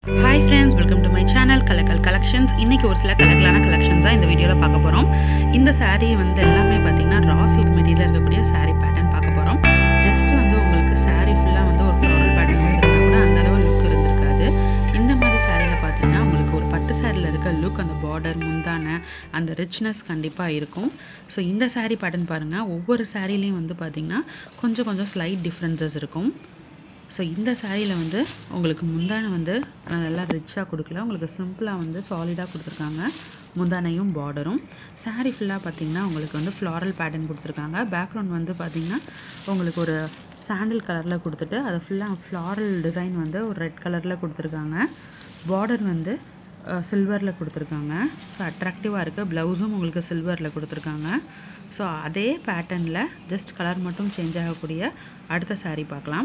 hi friends welcome to my channel Kalakkal collections இன்றைக்கி ஒரு சில கலக்கலான கலெக்ஷன்ஸ் தான் இந்த வீடியோவில் பார்க்க போகிறோம் இந்த saree வந்து எல்லாமே பார்த்தீங்கன்னா ரா சில்க் மெட்டீரியல் இருக்கக்கூடிய saree பேட்டர்ன் பார்க்க போகிறோம் ஜஸ்ட் வந்து உங்களுக்கு saree ஃபுல்லாக வந்து ஒரு ஃப்ளாரல் பேட்டர்ன் வந்துருந்தா கூட அந்த அளவு லுக் இருந்திருக்காது இந்த மாதிரி சாரியில் பார்த்தீங்கன்னா உங்களுக்கு ஒரு பட்டு சாரியில் இருக்க லுக் அந்த பார்டர் முந்தான அந்த ரிச்னஸ் கண்டிப்பாக இருக்கும் ஸோ இந்த saree பேட்டர்ன் பாருங்கள் ஒவ்வொரு சாரீலையும் வந்து பார்த்திங்கன்னா கொஞ்சம் கொஞ்சம் ஸ்லைட் டிஃப்ரென்சஸ் இருக்கும் ஸோ இந்த சாரியில் வந்து உங்களுக்கு முந்தானை வந்து நான் நல்லா ரிச்சாக கொடுக்கல உங்களுக்கு சிம்பிளாக வந்து சாலிடாக கொடுத்துருக்காங்க முந்தானையும் பார்டரும் saree ஃபுல்லாக பார்த்தீங்கன்னா உங்களுக்கு வந்து ஃப்ளாரல் பேட்டர்ன் கொடுத்துருக்காங்க பேக்ரவுண்ட் வந்து பார்த்தீங்கன்னா உங்களுக்கு ஒரு சாண்டில் கலரில் கொடுத்துட்டு அதை ஃபுல்லாக ஃப்ளாரல் டிசைன் வந்து ஒரு ரெட் கலரில் கொடுத்துருக்காங்க பார்டர் வந்து சில்வரில் கொடுத்துருக்காங்க ஸோ அட்ராக்டிவாக இருக்குது ப்ளவுஸும் உங்களுக்கு சில்வரில் கொடுத்துருக்காங்க ஸோ அதே பேட்டர்னில் ஜஸ்ட் கலர் மட்டும் சேஞ்ச் ஆகக்கூடிய அடுத்த saree பார்க்கலாம்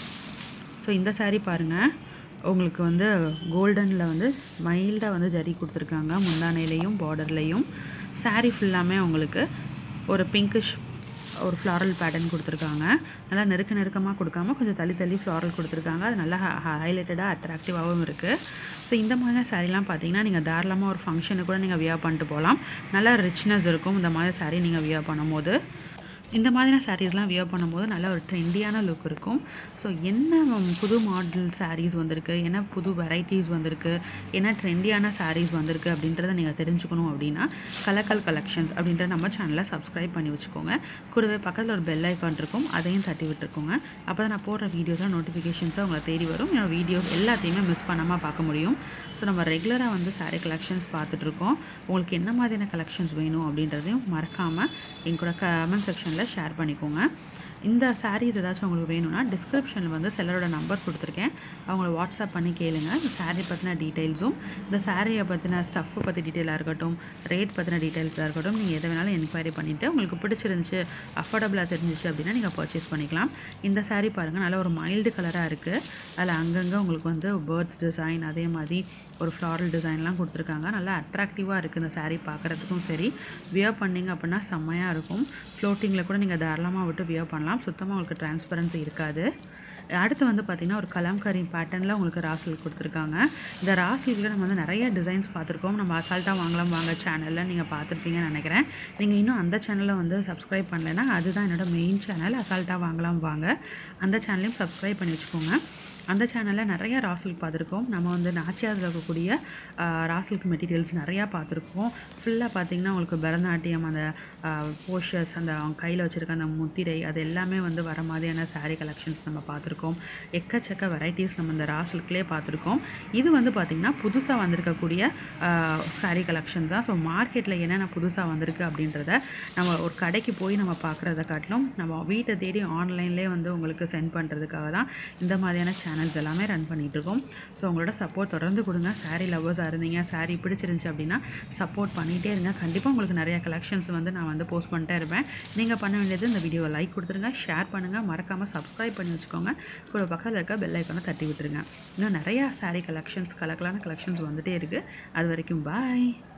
ஸோ இந்த saree பாருங்கள் உங்களுக்கு வந்து கோல்டனில் வந்து மைல்டாக வந்து ஜரி கொடுத்துருக்காங்க முந்தானையிலையும் பார்டர்லேயும் saree ஃபுல்லாமே உங்களுக்கு ஒரு பிங்கிஷ் ஒரு ஃப்ளாரல் பேட்டர்ன் கொடுத்துருக்காங்க நல்லா நெருக்க நெருக்கமாக கொடுக்காம கொஞ்சம் தள்ளி தள்ளி ஃப்ளாரல் கொடுத்துருக்காங்க அது நல்லா ஹைலைட்டடாக அட்ராக்டிவாகவும் இருக்குது ஸோ இந்த மாதிரியான சாரீலாம் பார்த்தீங்கன்னா நீங்கள் தாராளமாக ஒரு ஃபங்க்ஷனுக்கு கூட நீங்கள் வியர் பண்ணிட்டு போகலாம் நல்லா ரிச்னஸ் இருக்கும் இந்த மாதிரி saree நீங்கள் வியர் பண்ணும்போது இந்த மாதிரியான சாரீஸ்லாம் வியர் பண்ணும்போது நல்ல ஒரு ட்ரெண்டியான லுக் இருக்கும் ஸோ என்ன புது மாடல் சாரீஸ் வந்திருக்கு என்ன புது வெரைட்டிஸ் வந்திருக்கு என்ன ட்ரெண்டியான சாரீஸ் வந்திருக்கு அப்படின்றத நீங்கள் தெரிஞ்சுக்கணும் அப்படின்னா கலக்கல் கலெக்ஷன்ஸ் அப்படின்ற நம்ம சேனலை சப்ஸ்கிரைப் பண்ணி வச்சுக்கோங்க கூடவே பக்கத்தில் ஒரு பெல் ஐக்கான் இருக்கும் அதையும் தட்டி விட்டுருக்கோங்க அப்போ தான் நான் போடுற வீடியோஸாக நோட்டிஃபிகேஷன்ஸாக உங்களை தேடி வரும் என்னோட வீடியோஸ் எல்லாத்தையுமே மிஸ் பண்ணாமல் பார்க்க முடியும் ஸோ நம்ம ரெகுலராக வந்து சாரீ கலெக்ஷன்ஸ் பார்த்துட்ருக்கோம் உங்களுக்கு என்ன மாதிரியான கலெக்ஷன்ஸ் வேணும் அப்படின்றதையும் மறக்காமல் எங்கூட கமெண்ட் செக்ஷனில் ஷேர் பண்ணிக்கோங்க இந்த சாரீஸ் ஏதாச்சும் உங்களுக்கு வேணும்னா டிஸ்கிரிப்ஷனில் வந்து செல்லரோட நம்பர் கொடுத்துருக்கேன் அவங்கள வாட்ஸ்அப் பண்ணி கேளுங்க இந்த saree பற்றின டீட்டெயில்ஸும் இந்த சாரியை பற்றின ஸ்டஃப்பை பற்றி டீட்டெயிலாக இருக்கட்டும் ரேட் பற்றின டீட்டெயில்ஸாக இருக்கட்டும் நீங்கள் எதை வேணாலும் என்கொயரி பண்ணிவிட்டு உங்களுக்கு பிடிச்சிருந்துச்சு அஃபோர்டபுளாக தெரிஞ்சிச்சு அப்படின்னா நீங்கள் பர்ச்சேஸ் பண்ணிக்கலாம் இந்த saree பாருங்கள் நல்ல ஒரு மைல்டு கலராக இருக்குது அதில் அங்கங்கே உங்களுக்கு வந்து பேர்ட்ஸ் டிசைன் அதே மாதிரி ஒரு ஃப்ளாரல் டிசைன்லாம் கொடுத்துருக்காங்க நல்லா அட்ராக்டிவாக இருக்குது இந்த saree பார்க்குறதுக்கும் சரி வியர் பண்ணிங்க அப்படின்னா செம்மையாக இருக்கும் ஃப்ளோட்டிங்கில் கூட நீங்கள் தாராளமாக விட்டு வியர் பண்ணலாம் சுத்தமாக உங்களுக்கு டிரான்ஸ்பரன்சி இருக்காது அடுத்து வந்து பார்த்திங்கன்னா ஒரு கலம்கரி பேட்டர்னில் உங்களுக்கு ராசில் கொடுத்துருக்காங்க இந்த ராசியில் நம்ம வந்து நிறைய டிசைன்ஸ் பார்த்துருக்கோம் நம்ம அசால்ட்டாக வாங்கலாம் வாங்க சேனலில் நீங்கள் பார்த்துருப்பீங்கன்னு நினைக்கிறேன் நீங்கள் இன்னும் அந்த சேனலை வந்து சப்ஸ்கிரைப் பண்ணலைன்னா அதுதான் என்னோட மெயின் சேனல் அசால்ட்டாக வாங்கலாம் வாங்க அந்த சேனலையும் சப்ஸ்கிரைப் பண்ணி வச்சுக்கோங்க அந்த சேனலில் நிறைய ராசில்க் பார்த்துருக்கோம் நம்ம வந்து நாச்சியாதில் இருக்கக்கூடிய ராசில்க் மெட்டீரியல்ஸ் நிறையா பார்த்துருக்கோம் ஃபுல்லாக பார்த்தீங்கன்னா உங்களுக்கு பரதநாட்டியம் அந்த போஷஸ் அந்த அவங்க கையில் வச்சுருக்க அந்த முத்திரை அது எல்லாமே வந்து வர மாதிரியான saree கலெக்ஷன்ஸ் நம்ம பார்த்துருக்கோம் எக்கச்சக்க வெரைட்டிஸ் நம்ம இந்த ராசில்க்லேயே பார்த்துருக்கோம் இது வந்து பார்த்திங்கன்னா புதுசாக வந்திருக்கக்கூடிய saree கலெக்ஷன் தான் ஸோ மார்க்கெட்டில் என்னென்ன புதுசாக வந்திருக்கு அப்படின்றத நம்ம ஒரு கடைக்கு போய் நம்ம பார்க்குறத காட்டிலும் நம்ம வீட்டை தேடி ஆன்லைன்லேயே வந்து உங்களுக்கு சென்ட் பண்ணுறதுக்காக தான் இந்த மாதிரியான சேனல்ஸ் எல்லாமே ரன் பண்ணிட்டு இருக்கோம் ஸோ உங்களோட சப்போர்ட் தொடர்ந்து கொடுங்க saree லவ்வர்ஸாக இருந்தீங்க saree பிடிச்சிருந்துச்சு அப்படின்னா சப்போர்ட் பண்ணிகிட்டே இருங்க கண்டிப்பாக உங்களுக்கு நிறைய கலெக்ஷன்ஸ் வந்து நான் வந்து போஸ்ட் பண்ணிட்டே இருப்பேன் நீங்கள் பண்ண வேண்டியது இந்த வீடியோவை லைக் கொடுத்துருங்க ஷேர் பண்ணுங்கள் மறக்காமல் சப்ஸ்கிரைப் பண்ணி வச்சுக்கோங்க கூட பக்கத்தில் இருக்க பெல் ஐக்கானை தட்டி விட்டுருங்க இன்னும் நிறையா saree கலெக்ஷன்ஸ் கலக்கலான கலெக்ஷன்ஸ் வந்துட்டே இருக்குது அது வரைக்கும் பாய்